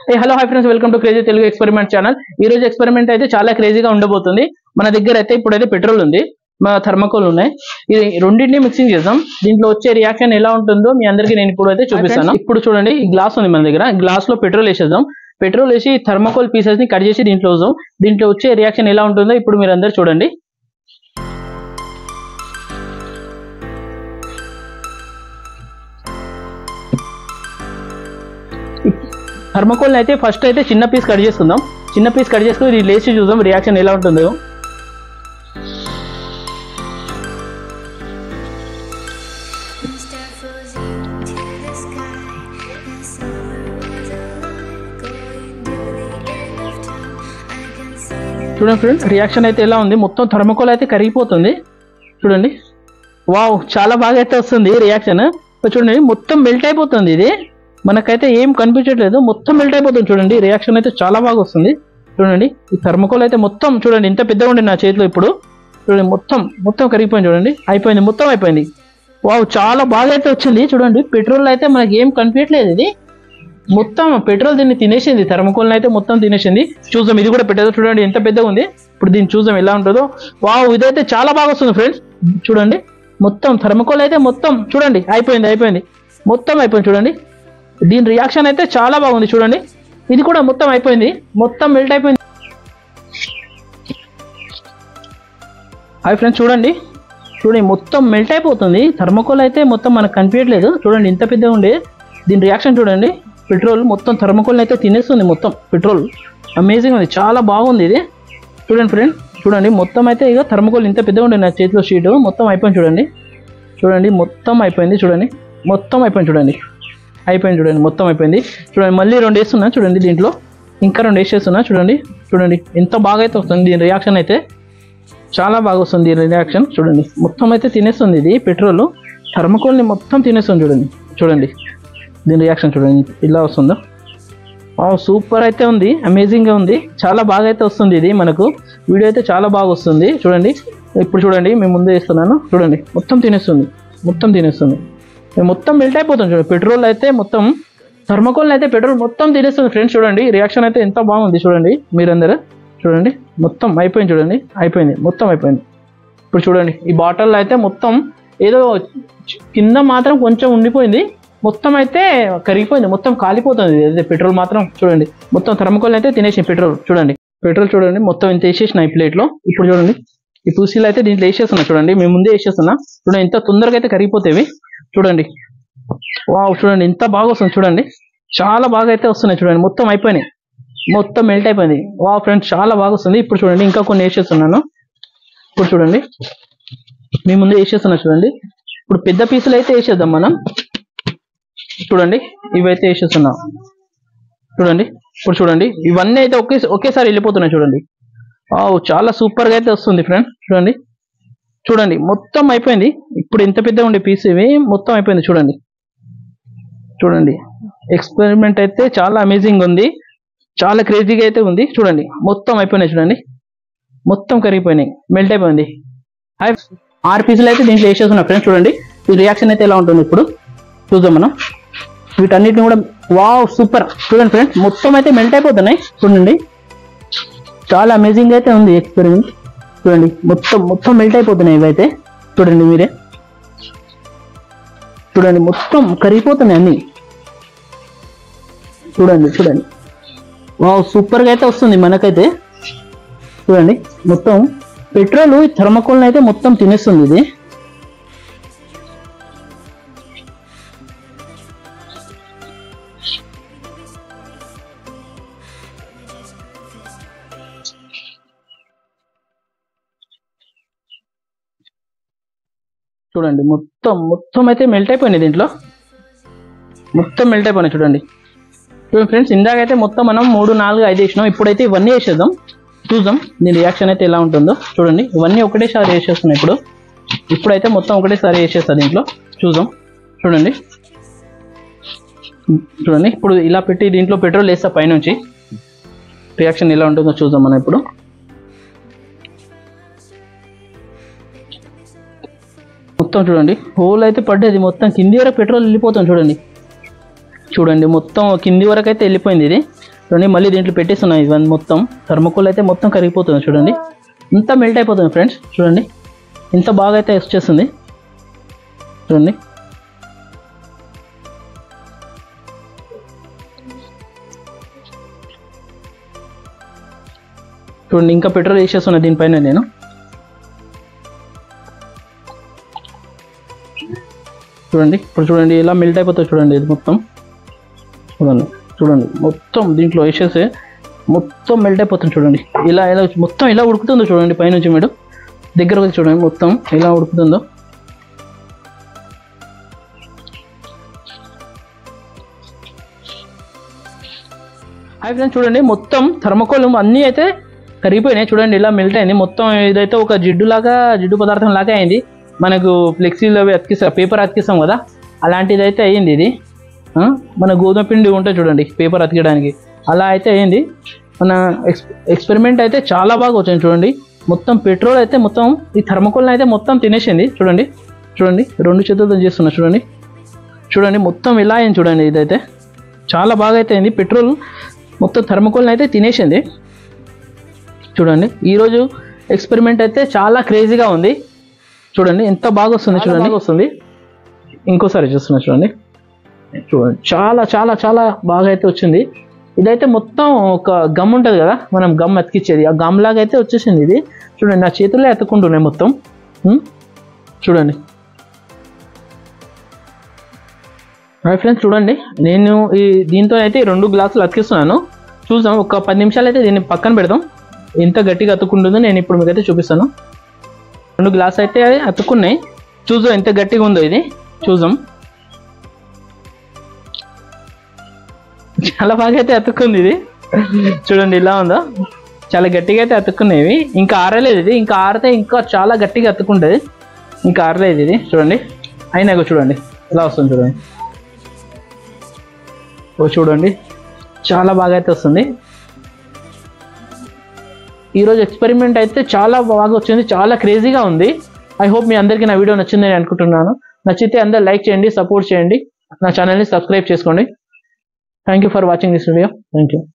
A hello hi friends welcome to crazy Telugu experiment channel ఈ రోజు experiment అయితే చాలా క్రేజీగా ఉండబోతుంది మన దగ్గర అయితే ఇప్పుడైతే పెట్రోల్ ఉంది మా థర్మకోల్ ఉన్నాయి ఇది రెండింటిని మిక్సింగ్ చేద్దాం దీంట్లో వచ్చే రియాక్షన్ ఎలా ఉంటుందో మీ అందరికీ నేను ఇప్పుడు అయితే చూపిస్తాను ఇప్పుడు చూడండి ఈ గ్లాస్ ఉంది మన దగ్గర గ్లాస్ లో పెట్రోల్ వేసేద్దాం పెట్రోల్ వేసి థర్మకోల్ పీసెస్ ని కట్ చేసి దీంట్లో వేద్దాం దీంట్లో వచ్చే రియాక్షన్ ఎలా ఉంటుందో ఇప్పుడు మీరు అందరు చూడండి థర్మకోల్ అయితే ఫస్ట్ అయితే చిన్న పీస్ కట్ చేసుకుందాం చిన్న పీస్ కట్ చేసుకుని ఇది లేచి చూద్దాం రియాక్షన్ ఎలా ఉంటుందో Mr. Frozen to the sky. The summer was alive, going to the end of time. I can see the చూడండి ఫ్రెండ్ రియాక్షన్ అయితే ఎలా ఉంది మొత్తం థర్మకోల్ అయితే కరిగిపోతుంది చూడండి వావ్ చాలా బాగా అయితే వస్తుంది రియాక్షన్ చూడండి మొత్తం మెల్ట్ అయిపోతుంది ఇది మనకైతే ఏం కనిపించట్లేదు మొత్తం మెల్ట్ అయిపోతుంది చూడండి రియాక్షన్ అయితే చాలా బాగా వస్తుంది చూడండి ఈ థర్మకోల్ అయితే మొత్తం చూడండి ఇంత పెద్దగా ఉండి నా చేతిలో ఇప్పుడు చూడండి మొత్తం మొత్తం కరిగిపోయింది చూడండి అయిపోయింది మొత్తం అయిపోయింది వావ్ చాలా బాగా అయితే వచ్చింది చూడండి పెట్రోల్ అయితే మనకి ఏం కనిపించట్లేదు ఇది మొత్తం పెట్రోల్ దీన్ని తినేసింది థర్మకోల్ అయితే మొత్తం తినేసింది చూద్దాం ఇది కూడా పెట్టేదో చూడండి ఎంత పెద్దగా ఉంది ఇప్పుడు దీన్ని చూద్దాం ఎలా ఉంటుందో వావ్ ఇదైతే చాలా బాగా వస్తుంది ఫ్రెండ్స్ చూడండి మొత్తం థర్మకోల్ అయితే మొత్తం చూడండి అయిపోయింది అయిపోయింది మొత్తం అయిపోయింది చూడండి దీని రియాక్షన్ అయితే చాలా బాగుంది చూడండి ఇది కూడా మొత్తం అయిపోయింది మొత్తం మెల్ట్ అయిపోయింది హాయ్ ఫ్రెండ్స్ చూడండి చూడండి మొత్తం మెల్ట్ అయిపోతుంది థర్మకోల్ అయితే మొత్తం మనకు కనిపించట్లేదు చూడండి ఇంత పెద్దగా ఉండే దీని రియాక్షన్ చూడండి పెట్రోల్ మొత్తం థర్మకోల్ని అయితే తినేస్తుంది మొత్తం పెట్రోల్ అమేజింగ్ ఉంది చాలా బాగుంది ఇది చూడండి ఫ్రెండ్ చూడండి మొత్తం అయితే ఇక థర్మకోల్ ఇంత పెద్దగా ఉండే నా చేతిలో షీటు మొత్తం అయిపోయింది చూడండి చూడండి మొత్తం అయిపోయింది చూడండి మొత్తం అయిపోయింది చూడండి అయిపోయింది చూడండి మొత్తం అయిపోయింది చూడండి మళ్ళీ రెండు వేస్తున్నా చూడండి దీంట్లో ఇంకా రెండు వేసేస్తున్నా చూడండి చూడండి ఎంత బాగా అయితే వస్తుంది దీని రియాక్షన్ అయితే చాలా బాగా వస్తుంది ఈ రియాక్షన్ చూడండి మొత్తం అయితే తినేస్తుంది ఇది పెట్రోల్ థర్మకోల్ని మొత్తం తినేస్తుంది చూడండి చూడండి దీని రియాక్షన్ చూడండి ఇలా వస్తుందో సూపర్ అయితే ఉంది అమేజింగ్గా ఉంది చాలా బాగా అయితే వస్తుంది ఇది మనకు వీడియో అయితే చాలా బాగా వస్తుంది చూడండి ఇప్పుడు చూడండి మేము ముందే ఇస్తున్నాను చూడండి మొత్తం తినేస్తుంది మొత్తం తినేస్తుంది మేము మొత్తం మెల్ట్ అయిపోతుంది చూడండి పెట్రోల్ అయితే మొత్తం థర్మకోల్ అయితే పెట్రోల్ మొత్తం తినేస్తుంది ఫ్రెండ్స్ చూడండి రియాక్షన్ అయితే ఎంత బాగుంది చూడండి మీరందరూ చూడండి మొత్తం అయిపోయింది చూడండి అయిపోయింది మొత్తం అయిపోయింది ఇప్పుడు చూడండి ఈ బాటిల్ అయితే మొత్తం ఏదో చి- కింద మాత్రం కొంచెం ఉండిపోయింది మొత్తం అయితే కరిగిపోయింది మొత్తం కాలిపోతుంది అదే పెట్రోల్ మాత్రం చూడండి మొత్తం థర్మకోల్ అయితే తినేసి పెట్రోల్ చూడండి పెట్రోల్ చూడండి మొత్తం ఇంత వేసేసిన ఈ ప్లేట్లో ఇప్పుడు చూడండి ఈ పూసీలు అయితే దీంట్లో వేసేస్తున్నా చూడండి మేము ముందే వేసేస్తున్నా చూడండి ఎంత తొందరగా అయితే కరిగిపోతేవి చూడండి వావ్ చూడండి ఎంత బాగా వస్తుంది చూడండి చాలా బాగా అయితే వస్తున్నాయి చూడండి మొత్తం అయిపోయినాయి మొత్తం మెల్ట్ అయిపోయింది వా ఫ్రెండ్స్ చాలా బాగా వస్తుంది ఇప్పుడు చూడండి ఇంకా కొన్ని వేసేస్తున్నాను ఇప్పుడు చూడండి మీ ముందు వేసేస్తున్నా చూడండి ఇప్పుడు పెద్ద పీసులు అయితే వేసేద్దాం మనం చూడండి ఇవైతే వేసేస్తున్నాం చూడండి ఇప్పుడు చూడండి ఇవన్నీ అయితే ఒకే ఒకేసారి వెళ్ళిపోతున్నాయి చూడండి వావ్ చాలా సూపర్ గా అయితే వస్తుంది ఫ్రెండ్ చూడండి చూడండి మొత్తం అయిపోయింది ఇప్పుడు ఎంత పెద్ద ఉండే పీస్ ఇవి మొత్తం అయిపోయింది చూడండి చూడండి ఎక్స్పెరిమెంట్ అయితే చాలా అమేజింగ్ ఉంది చాలా క్రేజీగా అయితే ఉంది చూడండి మొత్తం అయిపోయినాయి చూడండి మొత్తం కరిగిపోయినాయి మెల్ట్ అయిపోయింది హాయ్ ఆరు పీసులు అయితే దీంట్లో వేసేస్తున్నా ఫ్రెండ్స్ చూడండి ఈ రియాక్షన్ అయితే ఎలా ఉంటుంది ఇప్పుడు చూద్దాం మనం వీటన్నిటిని కూడా వావ్ సూపర్ చూడండి ఫ్రెండ్స్ మొత్తం అయితే మెల్ట్ అయిపోతున్నాయి చూడండి చాలా అమేజింగ్ అయితే ఉంది ఎక్స్పెరిమెంట్ చూడండి మొత్తం మొత్తం మెల్ట్ అయిపోతున్నాయి ఇవైతే చూడండి మీరే చూడండి మొత్తం కరిగిపోతున్నాయి అన్ని చూడండి చూడండి వావ్ సూపర్ గా అయితే వస్తుంది మనకైతే చూడండి మొత్తం పెట్రోల్ థర్మకోల్ అయితే మొత్తం తినేస్తుంది ఇది చూడండి మొత్తం మొత్తం అయితే మెల్ట్ అయిపోయింది దీంట్లో మొత్తం మెల్ట్ అయిపోయినాయి చూడండి చూడండి ఫ్రెండ్స్ ఇందాకైతే మొత్తం మనం మూడు నాలుగు ఐదు వేసినాం ఇప్పుడైతే ఇవన్నీ వేసేద్దాం చూద్దాం దీని రియాక్షన్ అయితే ఎలా ఉంటుందో చూడండి ఇవన్నీ ఒకటేసారి వేసేస్తున్నాయి ఇప్పుడు ఇప్పుడైతే మొత్తం ఒకటేసారి వేసేస్తా దీంట్లో చూద్దాం చూడండి చూడండి ఇప్పుడు ఇలా పెట్టి దీంట్లో పెట్రోల్ వేస్తా పైనుంచి రియాక్షన్ ఎలా ఉంటుందో చూద్దాం మనం ఇప్పుడు మొత్తం చూడండి హోల్ అయితే పడ్డది మొత్తం కింది వరకు పెట్రోల్ వెళ్ళిపోతుంది చూడండి చూడండి మొత్తం కింది వరకు అయితే వెళ్ళిపోయింది ఇది చూడండి మళ్ళీ దీంట్లో పెట్టేస్తున్నాయి ఇవన్నీ మొత్తం థర్మకోల్ అయితే మొత్తం కరిగిపోతుంది చూడండి ఇంత మెల్ట్ అయిపోతుంది ఫ్రెండ్స్ చూడండి ఇంత బాగా అయితే వచ్చేస్తుంది చూడండి చూడండి ఇంకా పెట్రోల్ వేసేస్తున్నా దీనిపైన నేను చూడండి ఇప్పుడు చూడండి ఇలా మెల్ట్ అయిపోతుంది చూడండి ఇది మొత్తం చూడండి చూడండి మొత్తం దీంట్లో వేసేసి మొత్తం మెల్ట్ అయిపోతుంది చూడండి ఇలా ఇలా మొత్తం ఇలా ఉడుకుతుందో చూడండి పైనుంచి మేడం దగ్గర వచ్చి చూడండి మొత్తం ఎలా ఉడుకుతుందో హాయ్ ఫ్రెండ్స్ చూడండి మొత్తం థర్మకోల్ అన్నీ అయితే కరిగిపోయినాయి చూడండి ఇలా మెల్ట్ అయింది మొత్తం ఇదైతే ఒక జిడ్డు లాగా జిడ్డు పదార్థం లాగా అయింది మనకు ఫ్లెక్సీలో అవి అతికిస్తాం పేపర్ అతికిస్తాం కదా అలాంటిది అయితే అయ్యింది ఇది ఆ, మన గోధుమ పిండి ఉంటుంది చూడండి పేపర్ అతికడానికి అలా అయితే అయ్యింది మన ఎక్స్ ఎక్స్పెరిమెంట్ అయితే చాలా బాగా వచ్చింది చూడండి మొత్తం పెట్రోల్ అయితే మొత్తం ఈ థర్మకోల్ని అయితే మొత్తం తినేసింది చూడండి చూడండి రెండు చేతులతో చేస్తున్నా చూడండి చూడండి మొత్తం ఇలా అయింది చూడండి ఇదైతే చాలా బాగా అయితే అయింది పెట్రోల్ మొత్తం థర్మకోల్ని అయితే తినేసింది చూడండి ఈరోజు ఎక్స్పెరిమెంట్ అయితే చాలా క్రేజీగా ఉంది చూడండి ఎంత బాగా వస్తుంది చూడండి వస్తుంది ఇంకోసారి చూస్తున్నా చూడండి చూడండి చాలా చాలా చాలా బాగా అయితే వచ్చింది ఇదైతే మొత్తం ఒక గమ్ ఉంటుంది కదా మనం గమ్ అతికిచ్చేది ఆ గమ్ లాగా అయితే వచ్చేసింది ఇది చూడండి నా చేతుల్లో ఎత్తుకుంటున్నాయి మొత్తం ఉం? చూడండి హాయ్ ఫ్రెండ్స్ చూడండి నేను ఈ దీంతో అయితే ఈ రెండు గ్లాసులు అతికిస్తున్నాను చూద్దాం ఒక పది నిమిషాలు అయితే దీన్ని పక్కన పెడదాం ఎంత గట్టిగా అతుక్కుంటుందో నేను ఇప్పుడు మీకైతే చూపిస్తాను రెండు గ్లాస్ అయితే అతుక్కున్నాయి చూద్దాం ఎంత గట్టిగా ఉందో ఇది చూద్దాం చాలా బాగా అయితే అతుక్కుంది ఇది చూడండి ఇలా ఉందో చాలా గట్టిగా అయితే అతుక్కునేవి ఇంకా ఆరలేదు ఇది ఇంకా ఆరితే ఇంకా చాలా గట్టిగా అతుక్కుంటుంది ఇంకా ఆరలేదు ఇది చూడండి అయినా ఇగో చూడండి ఇలా వస్తుంది చూడండి ఓ చూడండి చాలా బాగా అయితే వస్తుంది ఈరోజు ఎక్స్పెరిమెంట్ అయితే చాలా బాగా వచ్చింది చాలా క్రేజీగా ఉంది ఐ హోప్ మీ అందరికీ నా వీడియో నచ్చిందని అనుకుంటున్నాను నచ్చితే అందరు లైక్ చేయండి సపోర్ట్ చేయండి నా ఛానల్ని సబ్స్క్రైబ్ చేసుకోండి thank you for watching this video thank you